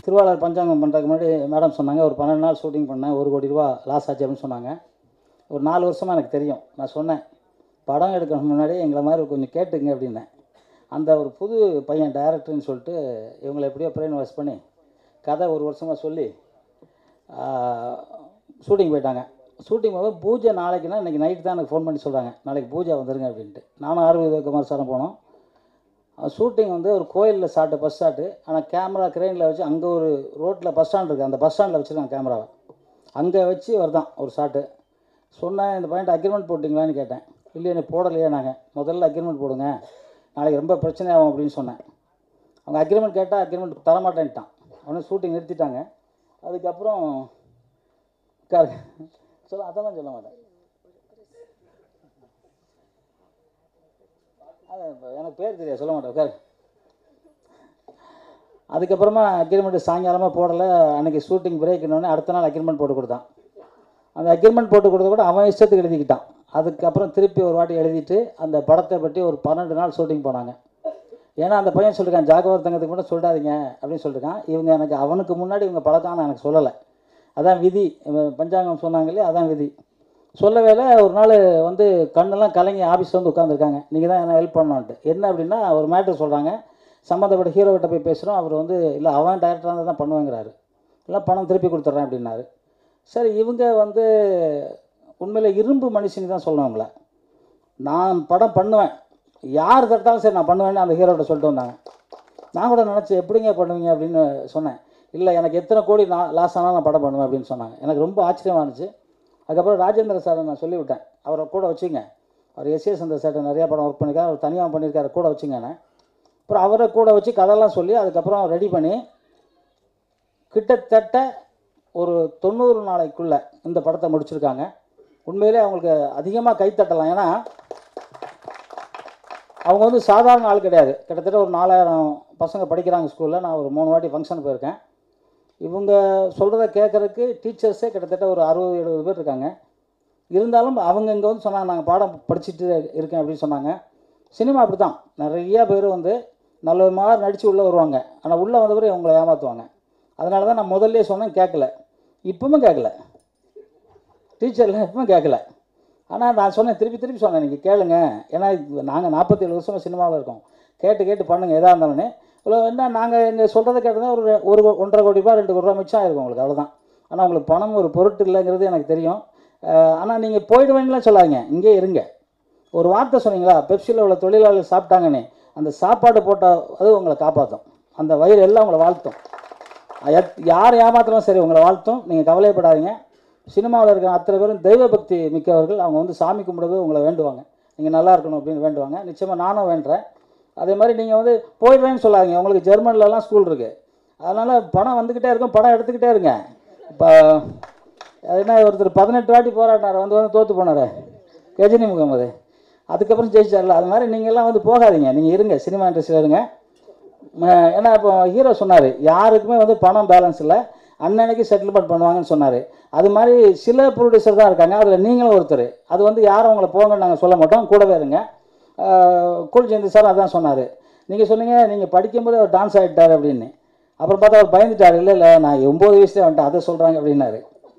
திருவாளர் பஞ்சாங்கம் பண்ணுறதுக்கு முன்னாடி மேடம் சொன்னாங்க ஒரு பன்னெண்டு நாள் ஷூட்டிங் பண்ணேன் ஒரு கோடி ரூபா லாஸ் ஆச்சு அப்படின்னு சொன்னாங்க ஒரு நாலு வருஷமாக எனக்கு தெரியும் நான் சொன்னேன் படம் எடுக்கணும் முன்னாடி எங்களை மாதிரி கொஞ்சம் கேட்டுங்க அப்படின்னேன் அந்த ஒரு புது பையன் டைரக்டர்னு சொல்லிட்டு இவங்களை எப்படியோ பிரெயின் வாஷ் பண்ணி கதை ஒரு வருஷமாக சொல்லி ஷூட்டிங் போயிட்டாங்க ஷூட்டிங் போக பூஜை நாளைக்குன்னா இன்றைக்கி நைட்டு தான் எனக்கு ஃபோன் பண்ணி சொல்கிறாங்க நாளைக்கு பூஜை வந்துருங்க அப்படின்ட்டு நானும் ஆர்வி குமார் சாரம் போனோம் ஷூட்டிங் வந்து ஒரு கோயிலில் ஷாட்டு பஸ் ஷாட்டு ஆனால் கேமரா கிரெயினில் வச்சு அங்கே ஒரு ரோட்டில் பஸ் ஸ்டாண்ட் இருக்குது அந்த பஸ் ஸ்டாண்டில் வச்சுருக்காங்க கேமராவை அங்கே வச்சு வருதான் ஒரு ஷாட்டு சொன்னேன் இந்த பாயிண்ட் அக்ரிமெண்ட் போட்டிங்களான்னு கேட்டேன் இல்லையே நீ போடலையே நாங்கள் முதல்ல அக்ரிமெண்ட் போடுங்க நாளைக்கு ரொம்ப பிரச்சனை ஆகும் அப்படின்னு சொன்னேன் அவங்க அக்ரிமெண்ட் கேட்டால் அக்ரிமெண்ட் தரமாட்டேன்ட்டான் அவனே ஷூட்டிங் நிறுத்திட்டாங்க அதுக்கப்புறம் உட்காரு சொல்ல அதெல்லாம் சொல்ல மாட்டேன் அது இப்ப எனக்கு பேர் தெரியாது சொல்ல மாட்டேன் உட்காரு அதுக்கப்புறமா அக்ரிமெண்ட் சாயங்காலமாக போடலை அன்றைக்கி ஷூட்டிங் பிரேக்னோடனே அடுத்த நாள் அக்ரிமெண்ட் போட்டு கொடுத்தான் அந்த அக்ரிமெண்ட் போட்டு கொடுத்த கூட அவன் இஷ்டத்துக்கு எழுதிக்கிட்டான் அதுக்கப்புறம் திருப்பி ஒரு வாட்டி எழுதிட்டு அந்த படத்தை பற்றி ஒரு பன்னெண்டு நாள் ஷூட்டிங் போனாங்க ஏன்னா அந்த பையன் சொல்லியிருக்கான் ஜாகவர் தங்கத்துக்கு மட்டும் சொல்லிடாதீங்க அப்படின்னு சொல்லியிருக்கான் இவங்க எனக்கு அவனுக்கு முன்னாடி இவங்க பழக்கம் எனக்கு சொல்லலை அதான் விதி இவன் பஞ்சாங்கம் சொன்னாங்க இல்லையா அதான் விதி சொல்லவே இல்லை ஒரு நாள் வந்து கண்ணெல்லாம் கலங்கி ஆஃபீஸ் வந்து உட்காந்துருக்காங்க நீங்கள் தான் என்ன ஹெல்ப் பண்ணணுன்ட்டு என்ன அப்படின்னா ஒரு மேட்ரு சொல்கிறாங்க சம்மந்தப்பட்ட ஹீரோகிட்ட போய் பேசுகிறோம் அவர் வந்து இல்லை அவன் டைரக்டராக இருந்தால் தான் பண்ணுவேங்கிறாரு இல்லை பணம் திருப்பி கொடுத்துட்றேன் அப்படின்னாரு சரி இவங்க வந்து உண்மையில் இரும்பு மனுஷனி தான் சொல்லணும் அவங்கள நான் படம் பண்ணுவேன் யார் தட்டாலும் சரி நான் பண்ணுவேன்னு அந்த ஹீரோட்ட சொல்லிட்டு வந்தாங்க நான் கூட நினச்சேன் எப்படிங்க பண்ணுவீங்க அப்படின்னு சொன்னேன் இல்லை எனக்கு எத்தனை கோடி நான் லாஸ் ஆனாலும் நான் படம் பண்ணுவேன் அப்படின்னு சொன்னாங்க எனக்கு ரொம்ப ஆச்சரியமாக இருந்துச்சு அதுக்கப்புறம் ராஜேந்திர சாரை நான் சொல்லிவிட்டேன் அவரை கூட வச்சுங்க அவர் எஸ்ஏ சந்திர சார்ட்ட நிறையா படம் ஒர்க் பண்ணியிருக்காரு அவர் தனியாக பண்ணியிருக்காரு கூட வச்சுங்கன்னு அப்புறம் அவரை கூட வச்சு கதையெல்லாம் சொல்லி அதுக்கப்புறம் ரெடி பண்ணி கிட்டத்தட்ட ஒரு தொண்ணூறு நாளைக்குள்ளே இந்த படத்தை முடிச்சிருக்காங்க உண்மையிலே அவங்களுக்கு அதிகமாக கைத்தட்டலாம் ஏன்னா அவங்க வந்து சாதாரண ஆள் கிடையாது கிட்டத்தட்ட ஒரு நாலாயிரம் பசங்க படிக்கிறாங்க ஸ்கூலில் நான் ஒரு மூணு வாட்டி ஃபங்க்ஷன் போயிருக்கேன் இவங்க சொல்கிறத கேட்குறதுக்கு டீச்சர்ஸே கிட்டத்தட்ட ஒரு அறுபது எழுபது பேர் இருக்காங்க இருந்தாலும் அவங்க இங்கே வந்து சொன்னாங்க நாங்கள் பாடம் படிச்சுட்டு இருக்கேன் அப்படின்னு சொன்னாங்க சினிமா அப்படி தான் நிறைய பேர் வந்து நல்ல மாதிரி நடித்து உள்ளே வருவாங்க ஆனால் உள்ளே வந்த பிறகு இவங்களை ஏமாற்றுவாங்க அதனால தான் நான் முதல்ல சொன்னேன் கேட்கல இப்பவும் கேட்கல டீச்சரில் இப்பவும் கேட்கல ஆனால் நான் சொன்னேன் திருப்பி திருப்பி சொன்னேன் நீங்கள் கேளுங்க ஏன்னா நாங்கள் நாற்பத்தேழு வருஷமாக சினிமாவில் இருக்கோம் கேட்டு கேட்டு பண்ணுங்கள் எதாக இருந்தாலுமே இவ்வளோ என்ன நாங்கள் எங்கள் சொல்கிறத கேட்டதான் ஒரு ஒரு ஒன்றரை கோடி ரூபாய் ரெண்டு கோடி ரூபா மிச்சம் ஆயிருக்கும் உங்களுக்கு அவ்வளோதான் ஆனால் உங்களுக்கு பணம் ஒரு பொருட்டு இல்லைங்கிறது எனக்கு தெரியும் ஆனால் நீங்கள் போயிடுவேன்லாம் சொல்லாதீங்க இங்கே இருங்க ஒரு வார்த்தை சொன்னீங்களா பெப்சியில் உள்ள தொழிலாளர்கள் சாப்பிட்டாங்கன்னு அந்த சாப்பாடு போட்ட அது உங்களை காப்பாற்றும் அந்த வயிறு எல்லாம் உங்களை வாழ்த்தும் எத்- யார் ஏமாத்தினாலும் சரி உங்களை வாழ்த்தும் நீங்கள் கவலைப்படாதீங்க சினிமாவில் இருக்கிற அத்தனை பேரும் தெய்வ பக்தி மிக்கவர்கள் அவங்க வந்து சாமி கும்பிடுறது உங்களை வேண்டுவாங்க நீங்கள் நல்லா இருக்கணும் அப்படின்னு வேண்டுவாங்க நிச்சயமாக நானும் வேண்டுறேன் அதே மாதிரி நீங்கள் வந்து போயிடுவேன்னு சொல்லாதீங்க உங்களுக்கு ஜெர்மன்லலாம் ஸ்கூல் இருக்குது அதனால் பணம் வந்துக்கிட்டே இருக்கும் படம் எடுத்துக்கிட்டே இருங்க இப்போ அது என்ன ஒருத்தர் பதினெட்டு வாட்டி போராடினார் வந்து வந்து தோற்று போனார் கஜினி முகமது அதுக்கப்புறம் ஜெயிச்சார்ல அது மாதிரி நீங்கள்லாம் வந்து போகாதீங்க நீங்கள் இருங்க சினிமா இண்டஸ்ட்ரியில் இருங்க ம- ஏன்னா இப்போ ஹீரோ சொன்னார் யாருக்குமே வந்து பணம் பேலன்ஸ் இல்லை அன்னன்னைக்கு செட்டில்மெண்ட் பண்ணுவாங்கன்னு சொன்னார் அது மாதிரி சில ப்ரொடியூசர் தான் இருக்காங்க அதில் நீங்களும் ஒருத்தர் அது வந்து யாரும் உங்களை போங்கன்னு நாங்கள் சொல்ல மாட்டோம் கூடவே இருங்க கூல் ஜெயந்தி சார் அதான் சொன்னார் நீங்கள் சொன்னீங்க நீங்கள் படிக்கும்போது அவர் டான்ஸ் ஆகிட்டார் அப்படின்னு அப்புறம் பார்த்தா அவர் பயந்துட்டார் இல்லை இல்லை நான் ஒம்பது வயசுலேயே வந்துட்டேன் அதை சொல்கிறாங்க அப்படின்னாரு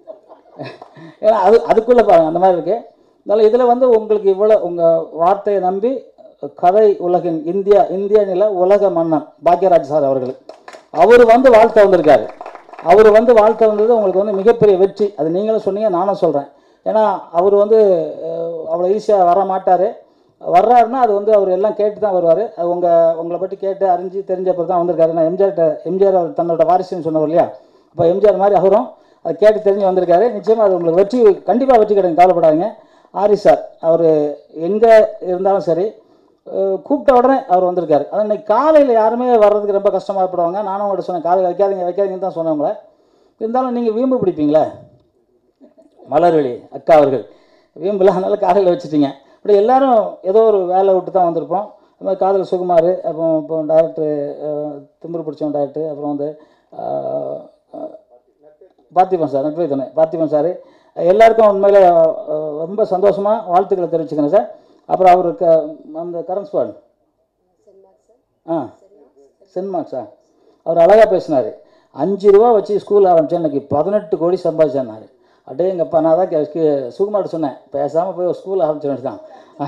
ஏன்னா அது அதுக்குள்ளே பாருங்க அந்த மாதிரி இருக்குது அதனால் இதில் வந்து உங்களுக்கு இவ்வளோ உங்கள் வார்த்தையை நம்பி கதை உலகின் இந்தியா இந்திய நில உலக மன்னன் பாக்யராஜ் சார் அவர்கள் அவர் வந்து வாழ்த்த வந்திருக்காரு அவர் வந்து வாழ்த்த வந்தது உங்களுக்கு வந்து மிகப்பெரிய வெற்றி அது நீங்களும் சொன்னீங்க நானும் சொல்கிறேன் ஏன்னா அவர் வந்து அஹ், அவ்வளோ ஈஸியாக வர மாட்டார் வர்றாருன்னா அது வந்து அவர் எல்லாம் கேட்டு தான் வருவார் அது உங்கள் உங்களை பற்றி கேட்டு அறிஞ்சு தெரிஞ்ச அப்புறம் தான் வந்திருக்காரு நான் எம்ஜிஆர்கிட்ட எம்ஜிஆர் அவர் தன்னோட வாரிசுன்னு சொன்னவர் இல்லையா அப்போ எம்ஜிஆர் மாதிரி அவரும் அதை கேட்டு தெரிஞ்சு வந்திருக்காரு நிச்சயமாக அது உங்களுக்கு வெற்றி கண்டிப்பாக வெற்றி கிடைக்கும் கவலைப்படாதீங்க ஆரி சார் அவர் எங்கே இருந்தாலும் சரி அஹ், கூப்பிட்ட உடனே அவர் வந்திருக்காரு அது இன்னைக்கு காலையில் யாருமே வர்றதுக்கு ரொம்ப கஷ்டமாகப்படுவாங்க நானும் உங்கள்கிட்ட சொன்னேன் காலையில் வைக்காதீங்க வைக்காதீங்கன்னு தான் சொன்னேன் உங்களை இருந்தாலும் நீங்கள் வீம்பு பிடிப்பீங்களே மலர்விழி அக்கா அவர்கள் வீம்பில் அதனால காலையில் வச்சுட்டீங்க இப்படி எல்லாரும் ஏதோ ஒரு வேலை விட்டு தான் வந்திருப்போம் அது மாதிரி காதல் சுகுமார் அப்புறம் இப்போ டேரக்டர் திமிரு பிடிச்சவன் டேரக்டர் அப்புறம் வந்து அஹ், அஹ், பார்த்திபன் சார் நட்பை துணை பார்த்திபன் சார் எல்லாருக்கும் உண்மையில் அஹ், ரொம்ப சந்தோஷமாக வாழ்த்துக்களை தெரிவிச்சுக்கிறேன் சார் அப்புறம் அவருக்கு அந்த கரன்ஸ்பாட் ஆ சென்ட் மார்க்ஸா அவர் அழகாக பேசினார் அஞ்சு ரூபா வச்சு ஸ்கூல் ஆரம்பித்தேன் இன்னைக்கு பதினெட்டு கோடி சம்பாதிச்சேன் அடே எங்கப்பா நான் தான் கே- கே- சுகுமார்ட்ட சொன்னேன் பேசாமல் போய் ஒரு ஸ்கூல் ஆரம்பிச்சேன் தான்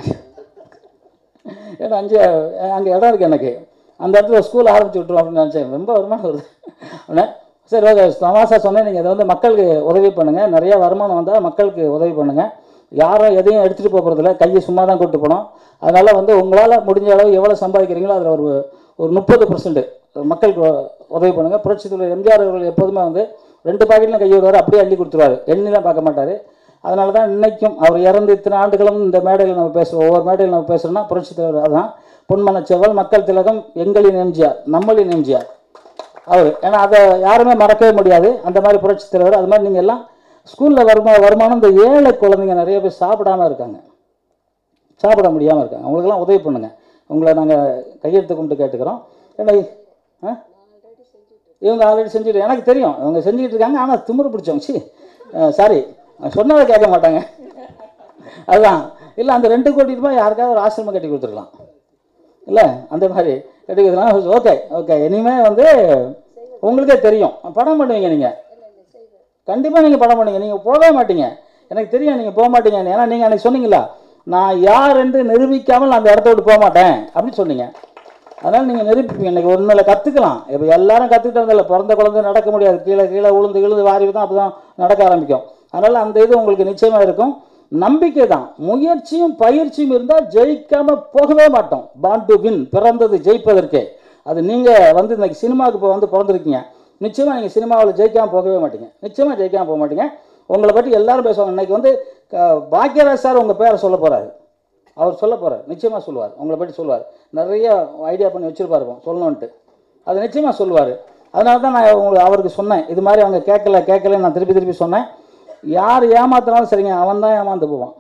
ஏன்னா அஞ்சு அங்கே இடம் இருக்குது எனக்கு அந்த இடத்துல ஸ்கூல் ஆரம்பிச்சு விட்ருவோம் அப்படின்னு நினச்சேன் ரொம்ப வருமானம் வருது உடனே சரி ஓகே தமாசா சொன்னேன் நீங்கள் இதை வந்து மக்களுக்கு உதவி பண்ணுங்கள் நிறைய வருமானம் வந்தால் மக்களுக்கு உதவி பண்ணுங்கள் யாரும் எதையும் எடுத்துகிட்டு போகிறதில்ல கையை சும்மா தான் கூட்டு போனோம் அதனால் வந்து உங்களால் முடிஞ்ச அளவு எவ்வளோ சம்பாதிக்கிறீங்களோ அதில் ஒரு ஒரு முப்பது பர்சன்ட் மக்களுக்கு உ- உதவி பண்ணுங்கள் புரட்சி தலைவர் எம்ஜிஆர் அவர்கள் எப்போதுமே வந்து ரெண்டு பாக்கெட்லையும் கை விடுவார் அப்படியே அள்ளி கொடுத்துருவாரு எண்ணிலாம் பார்க்க மாட்டார் அதனால தான் இன்னைக்கும் அவர் இறந்து இத்தனை ஆண்டுகளும் இந்த மேடையில் நம்ம பேசுகிறோம் ஒவ்வொரு மேடையில் நம்ம பேசுகிறோம்னா புரட்சி தலைவர் அதான் பொன்மனச்செவல் மக்கள் திலகம் எங்களின் எம்ஜிஆர் நம்மளின் எம்ஜிஆர் அவர் ஏன்னா அதை யாருமே மறக்கவே முடியாது அந்த மாதிரி புரட்சி தலைவர் அது மாதிரி நீங்கள் எல்லாம் ஸ்கூலில் வருமா வருமானம் இந்த ஏழை குழந்தைங்க நிறைய பேர் சாப்பிடாம இருக்காங்க சாப்பிட முடியாமல் இருக்காங்க அவங்களுக்கெல்லாம் உதவி பண்ணுங்க உங்களை நாங்கள் கையெழுத்து கும்பிட்டு கேட்டுக்கிறோம் ஏன்னா ஆ இவங்க ஆல்ரெடி செஞ்சுட்டு எனக்கு தெரியும் இவங்க செஞ்சுக்கிட்டு இருக்காங்க ஆனால் திமிரு பிடிச்சவங்க சி சாரி சொன்னதை கேட்க மாட்டாங்க அதுதான் இல்லை அந்த ரெண்டு கோடி ரூபாய் யாருக்காவது ஒரு ஆசிரமம் கட்டி கொடுத்துருக்கலாம் இல்லை அந்த மாதிரி கட்டி கொடுத்துருலாம் ஓகே ஓகே இனிமே வந்து உங்களுக்கே தெரியும் படம் பண்ணுவீங்க நீங்கள் கண்டிப்பாக நீங்கள் படம் பண்ணுவீங்க நீங்கள் போகவே மாட்டீங்க எனக்கு தெரியும் நீங்கள் போக மாட்டீங்க ஏன்னா நீங்கள் அன்றைக்கி சொன்னீங்களா நான் யார் என்று நிரூபிக்காமல் நான் அந்த இடத்த விட்டு போக மாட்டேன் அப்படின்னு சொன்னீங்க அதனால் நீங்கள் நிரூபிப்பீங்க இன்றைக்கி ஒன்றில் கற்றுக்கலாம் இப்போ எல்லாரும் கற்றுக்கிட்டு வந்ததில்ல பிறந்த குழந்தை நடக்க முடியாது கீழே கீழே உளுந்து விழுந்து வாரி தான் அப்போ தான் நடக்க ஆரம்பிக்கும் அதனால் அந்த இது உங்களுக்கு நிச்சயமாக இருக்கும் நம்பிக்கை தான் முயற்சியும் பயிற்சியும் இருந்தால் ஜெயிக்காமல் போகவே மாட்டோம் பான் டு வின் பிறந்தது ஜெயிப்பதற்கே அது நீங்கள் வந்து இன்னைக்கு சினிமாவுக்கு இப்போ வந்து பிறந்திருக்கீங்க நிச்சயமாக நீங்கள் சினிமாவில் ஜெயிக்காமல் போகவே மாட்டீங்க நிச்சயமாக ஜெயிக்காமல் போக மாட்டீங்க உங்களை பற்றி எல்லாரும் பேசுவாங்க இன்னைக்கு வந்து க- பாக்யராஜ் சார் உங்கள் பேரை சொல்ல போகிறாரு அவர் சொல்ல போகிறார் நிச்சயமாக சொல்லுவார் உங்களை பற்றி சொல்லுவார் நிறைய ஐடியா பண்ணி வச்சுருப்பாரு சொல்லணுன்ட்டு அது நிச்சயமாக சொல்லுவார் அதனால தான் நான் உங்களுக்கு அவருக்கு சொன்னேன் இது மாதிரி அவங்க கேட்கல கேட்கல நான் திருப்பி திருப்பி சொன்னேன் யார் ஏமாத்தினாலும் சரிங்க அவன் தான் ஏமாந்து போவான்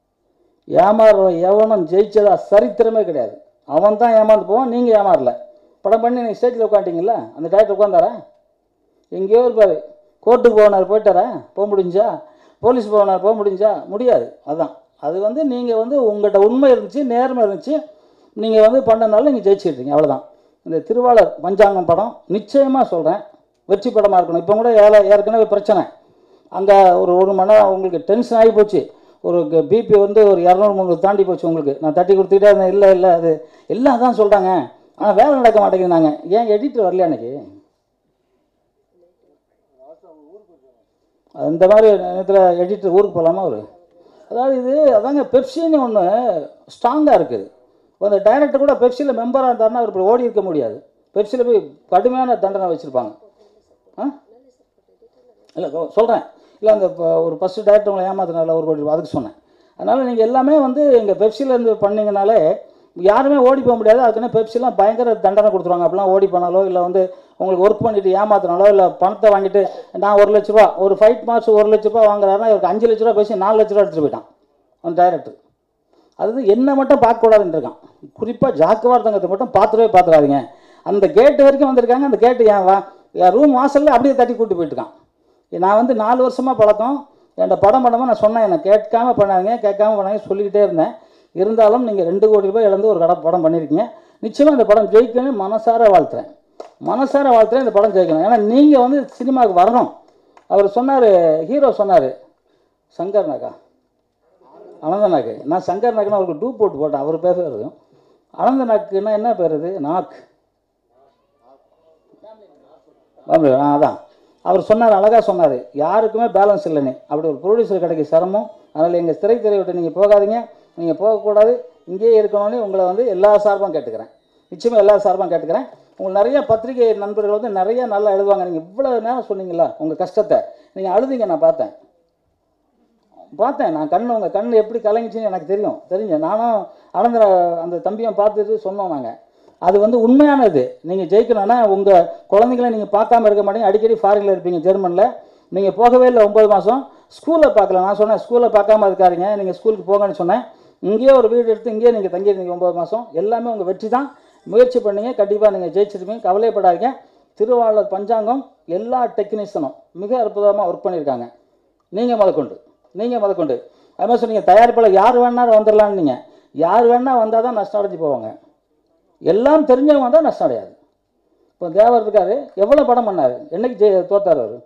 ஏமாறுறவன் எவனும் ஜெயிச்சதா சரித்திரமே கிடையாது அவன் தான் ஏமாந்து போவான் நீங்கள் ஏமாறல படம் பண்ணி நீங்கள் ஸ்டேஜில் உட்காந்துட்டீங்களா அந்த டேரக்டர் உட்காந்தாரா எங்கேயோ இருப்பார் கோர்ட்டுக்கு போனார் போயிட்டாரா போக முடிஞ்சா போலீஸ் போனார் போக முடிஞ்சா முடியாது அதான் அது வந்து நீங்கள் வந்து உங்கள்கிட்ட உண்மை இருந்துச்சு நேர்மை இருந்துச்சு நீங்கள் வந்து பண்ணனால நீங்கள் ஜெயிச்சிருக்கீங்க அவ்வளவுதான் இந்த திருவாளர் பஞ்சாங்கம் படம் நிச்சயமாக சொல்கிறேன் வெற்றி படமாக இருக்கணும் இப்போ கூட ஏல ஏற்கனவே பிரச்சனை அங்கே ஒரு ஒரு மணி நேரம் உங்களுக்கு டென்ஷன் ஆகி போச்சு ஒரு பிபி வந்து ஒரு இரநூறு முந்நூறு தாண்டி போச்சு உங்களுக்கு நான் தட்டி கொடுத்துக்கிட்டே இருந்தேன் இல்லை இல்லை அது எல்லாம் தான் சொல்கிறாங்க ஆனால் வேலை நடக்க மாட்டேங்குது நாங்கள் ஏன் எடிட்டர் வரலையா அன்னைக்கு அந்த மாதிரி நேரத்தில் எடிட்டர் ஊருக்கு போகலாமா அவர் அதாவது இது அதாங்க பெப்சின்னு ஒன்று ஸ்ட்ராங்காக இருக்குது இப்போ அந்த டைரக்டர் கூட பெப்சியில் மெம்பராக இருந்தாருன்னா அவர் இப்படி ஓடி இருக்க முடியாது பெப்சியில் போய் கடுமையான தண்டனை வச்சுருப்பாங்க ஆ இல்லை சொல்கிறேன் இல்லை அந்த இப்போ ஒரு ஃபஸ்ட்டு டேரக்டர் உங்களை ஏமாத்தினால ஒரு கோடி ரூபாய் அதுக்கு சொன்னேன் அதனால் நீங்கள் எல்லாமே வந்து எங்கள் பெப்சிலேருந்து பண்ணீங்கனாலே யாருமே ஓடி போக முடியாது அதுக்குன்னு பெப்சிலாம் பயங்கர தண்டனை கொடுத்துருவாங்க அப்படிலாம் ஓடி பண்ணாலோ இல்லை வந்து உங்களுக்கு ஒர்க் பண்ணிட்டு ஏமாத்தினாலோ இல்லை பணத்தை வாங்கிட்டு நான் ஒரு லட்ச ரூபா ஒரு ஃபைட் மார்க்ஸ் ஒரு லட்ச ரூபா வாங்குறாருன்னா இவருக்கு அஞ்சு லட்ச ரூபா பேசி நாலு லட்ச ரூபா எடுத்துகிட்டு போயிட்டான் அந்த டைரக்டர் அது வந்து என்ன மட்டும் பார்க்கக்கூடாதுன்னு இருக்கான் குறிப்பாக ஜாக்குவார்த்தங்கத்தை மட்டும் பார்த்துடவே பார்த்துடாதீங்க அந்த கேட்டு வரைக்கும் வந்திருக்காங்க அந்த கேட்டு என் வா என் ரூம் வாசல்ல அப்படியே தட்டி கூட்டி போயிட்டுருக்கான் நான் வந்து நாலு வருஷமாக பழக்கம் என்கிட்ட படம் பண்ணும்போது நான் சொன்னேன் என்னை கேட்காம பண்ணாதீங்க கேட்காம பண்ணாங்க சொல்லிக்கிட்டே இருந்தேன் இருந்தாலும் நீங்கள் ரெண்டு கோடி ரூபாய் இழந்து ஒரு கடை படம் பண்ணியிருக்கீங்க நிச்சயமாக இந்த படம் ஜெயிக்கணும்னு மனசார வாழ்த்துறேன் மனசார வாழ்த்துறேன் இந்த படம் ஜெயிக்கணும் ஏன்னா நீங்கள் வந்து சினிமாவுக்கு வரணும் அவர் சொன்னார் ஹீரோ சொன்னார் சங்கர் நாக்கா அனந்தநாக்கு நான் சங்கர் நாக்குன்னு அவருக்கு டூ போட்டு போட்டேன் அவர் பேர் வருது அனந்தநாக்குன்னா என்ன பேர் இது நாக் பாம்பே, ஆ அதான் அவர் சொன்னார் அழகாக சொன்னார் யாருக்குமே பேலன்ஸ் இல்லைன்னு அப்படி ஒரு ப்ரொடியூசர் கிடைக்க சிரமம் அதனால் எங்கள் திரைத்துறை விட்டு நீங்கள் போகாதீங்க நீங்கள் போகக்கூடாது இங்கேயே இருக்கணும்னு உங்களை வந்து எல்லா சார்பாகவும் கேட்டுக்கிறேன் நிச்சயமாக எல்லா சார்பாகவும் கேட்டுக்கிறேன் உங்களுக்கு நிறைய பத்திரிகை நண்பர்கள் வந்து நிறைய நல்லா எழுதுவாங்க நீங்கள் இவ்வளோ நேரம் சொன்னீங்களா உங்கள் கஷ்டத்தை நீங்கள் அழுதிங்க நான் பார்த்தேன் பார்த்தேன் நான் கண்ணு உங்கள் கண் எப்படி கலங்கிச்சுன்னு எனக்கு தெரியும் தெரிஞ்சு நானும் அனந்தர அந்த தம்பியும் பார்த்துட்டு சொன்னோம் நாங்கள் அது வந்து உண்மையானது நீங்கள் ஜெயிக்கணும்னா உங்கள் குழந்தைங்கள நீங்கள் பார்க்காம இருக்க மாட்டீங்க அடிக்கடி ஃபாரினில் இருப்பீங்க ஜெர்மனில் நீங்கள் போகவே இல்லை ஒம்பது மாதம் ஸ்கூலில் பார்க்கல நான் சொன்னேன் ஸ்கூலில் பார்க்காம இருக்காருங்க நீங்கள் ஸ்கூலுக்கு போங்கன்னு சொன்னேன் இங்கேயே ஒரு வீடு எடுத்து இங்கேயே நீங்கள் தங்கியிருந்தீங்க ஒம்பது மாதம் எல்லாமே உங்கள் வெற்றி தான் முயற்சி பண்ணீங்க கண்டிப்பாக நீங்கள் ஜெயிச்சிருப்பீங்க கவலைப்படாதீங்க திருவாளர் பஞ்சாங்கம் எல்லா டெக்னீஷியனும் மிக அற்புதமாக ஒர்க் பண்ணியிருக்காங்க நீங்கள் முதற்கொண்டு நீங்கள் முதற்கொண்டு அது மாதிரி சொன்னீங்க தயாரிப்பாளர் யார் வேணாலும் வந்துடலான்னு நீங்கள் யார் வேணா வந்தால் தான் நஷ்டம் அடைஞ்சு போவாங்க எல்லாம் தெரிஞ்சவங்க வந்தால் நஷ்டம் அடையாது இப்போ தேவர் இருக்காரு எவ்வளோ படம் பண்ணார் என்னைக்கு ஜெய தோத்தார் அவர்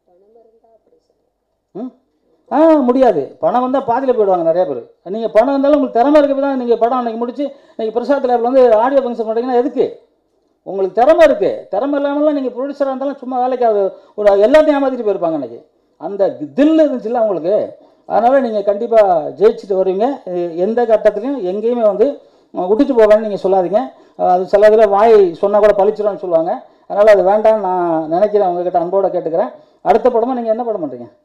ம் ஆ முடியாது பணம் வந்தால் பாதியில் போயிடுவாங்க நிறைய பேர் நீங்கள் பணம் இருந்தாலும் உங்களுக்கு திறமை இருக்க தான் நீங்கள் படம் அன்றைக்கி முடிச்சு இன்னைக்கு பிரசாத் லேபில் வந்து ஆடியோ ஃபங்க்ஷன் பண்ணுறீங்கன்னா எதுக்கு உங்களுக்கு திறமை இருக்குது திறமை இல்லாமலாம் நீங்கள் ப்ரொடியூசராக இருந்தாலும் சும்மா வேலைக்கு ஆகாது. ஒரு எல்லாத்தையும் ஏமாற்றிட்டு போயிருப்பாங்க அன்றைக்கி அந்த தில் இருந்துச்சுல்ல உங்களுக்கு அதனால் நீங்கள் கண்டிப்பாக ஜெயிச்சுட்டு வருவீங்க எ- எந்த கட்டத்துலையும் எங்கேயுமே வந்து அஹ், விட்டுட்டு போவேன்னு நீங்கள் சொல்லாதீங்க அஹ், அது சில இதில் வாய் சொன்னால் கூட பழிச்சிடும்னு சொல்லுவாங்க அதனால் அது வேண்டாம்னு நான் நினைக்கிறேன் உங்ககிட்ட அன்போட கேட்டுக்கிறேன் அடுத்த படமாக நீங்கள் என்ன படம் பண்ணுறீங்க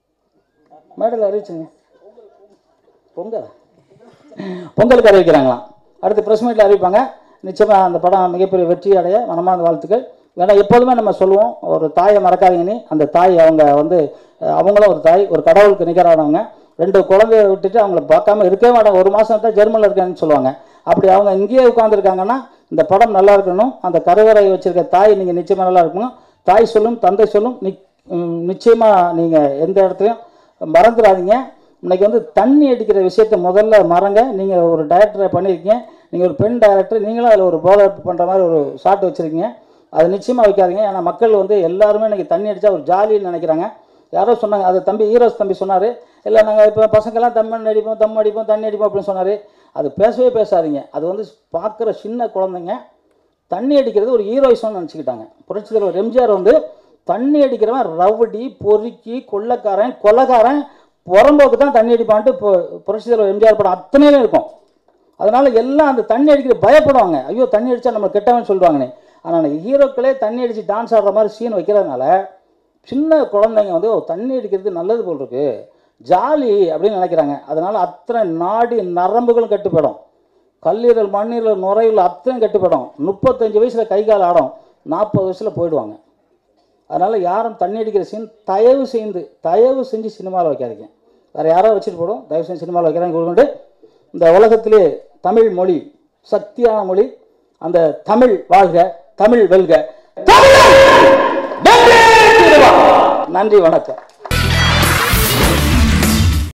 மேடல் அறிவிச்சுங்க பொங்கல் பொங்கலுக்கு அறிவிக்கிறாங்களாம் அடுத்து ப்ரெஸ் மீட்டில் அறிவிப்பாங்க நிச்சயமாக அந்த படம் மிகப்பெரிய வெற்றி அடைய மனமார்ந்த வாழ்த்துக்கள் ஏன்னா எப்போதுமே நம்ம சொல்லுவோம் ஒரு தாயை மறக்காதீங்கன்னு அந்த தாய் அவங்க வந்து அஹ், அவங்களும் ஒரு தாய் ஒரு கடவுளுக்கு நிகரானவங்க ரெண்டு குழந்தைய விட்டுட்டு அவங்கள பார்க்காம இருக்கவே மாட்டாங்க ஒரு மாதம் தான் ஜெர்மனில் இருக்கேன்னு சொல்லுவாங்க அப்படி அவங்க இங்கேயே உட்காந்துருக்காங்கன்னா இந்த படம் நல்லா இருக்கணும் அந்த கருவறை வச்சிருக்க தாய் நீங்கள் நிச்சயமாக நல்லா இருக்கணும் தாய் சொல்லும் தந்தை சொல்லும் நி நிச்சயமாக நீங்கள் எந்த இடத்துலையும் மறந்துடாதீங்க இன்னைக்கு வந்து தண்ணி அடிக்கிற விஷயத்த முதல்ல மறங்க நீங்கள் ஒரு டைரக்டரை பண்ணியிருக்கீங்க நீங்கள் ஒரு பெண் டைரக்டர் நீங்களும் அதில் ஒரு போதை பண்ணுற மாதிரி ஒரு ஷாட் வச்சுருக்கீங்க அது நிச்சயமாக வைக்காதீங்க ஏன்னா மக்கள் வந்து எல்லாருமே இன்னைக்கு தண்ணி அடித்தா ஒரு ஜாலின்னு நினைக்கிறாங்க யாரோ சொன்னாங்க அது தம்பி ஈரோஸ் தம்பி சொன்னார் இல்லை நாங்கள் இப்போ பசங்கள்லாம் தம்மன் அடிப்போம் தம் அடிப்போம் தண்ணி அடிப்போம் அப்படின்னு சொன்னார் அது பேசவே பேசாதீங்க அது வந்து பார்க்குற சின்ன குழந்தைங்க தண்ணி அடிக்கிறது ஒரு ஹீரோயிசம்னு நினச்சிக்கிட்டாங்க புரட்சி தலைவர் எம்ஜிஆர் வந்து தண்ணி அடிக்கிறவன் ரவுடி பொறுக்கி கொள்ளைக்காரன் கொலைக்காரன் புறம்போக்கு தான் தண்ணி அடிப்பான்ட்டு இப்போ புரட்சி தலைவர் எம்ஜிஆர் படம் அத்தனையிலும் இருக்கும் அதனால எல்லாம் அந்த தண்ணி அடிக்கிற பயப்படுவாங்க ஐயோ தண்ணி அடிச்சா நம்ம கெட்டவன் சொல்லுவாங்கன்னு ஆனால் ஹீரோக்களே தண்ணி அடித்து டான்ஸ் ஆடுற மாதிரி சீன் வைக்கிறதுனால சின்ன குழந்தைங்க வந்து "ஓ, தண்ணி அடிக்கிறது நல்லது போல் இருக்கு ஜாலி அப்படின்னு நினைக்கிறாங்க அதனால அத்தனை நாடி நரம்புகளும் கட்டுப்படும் கல்லீரல் மண்ணீரல் நுரையில் அத்தனையும் கட்டுப்படும் முப்பத்தஞ்சு வயசில் கை கால் ஆடும் நாற்பது வயசில் போயிடுவாங்க அதனால் யாரும் தண்ணி அடிக்கிற சீன் தயவு செய்து தயவு செஞ்சு சினிமாவில் வைக்காதீங்க வேறு யாரோ வச்சுட்டு போடும் தயவு செஞ்சு சினிமாவில் வைக்கிறாங்க கொண்டு இந்த உலகத்திலே தமிழ் மொழி சக்தியான மொழி அந்த தமிழ் வாழ்க தமிழ் வெல்க தமிழன் வென்றே தீருவான். நன்றி வணக்கம்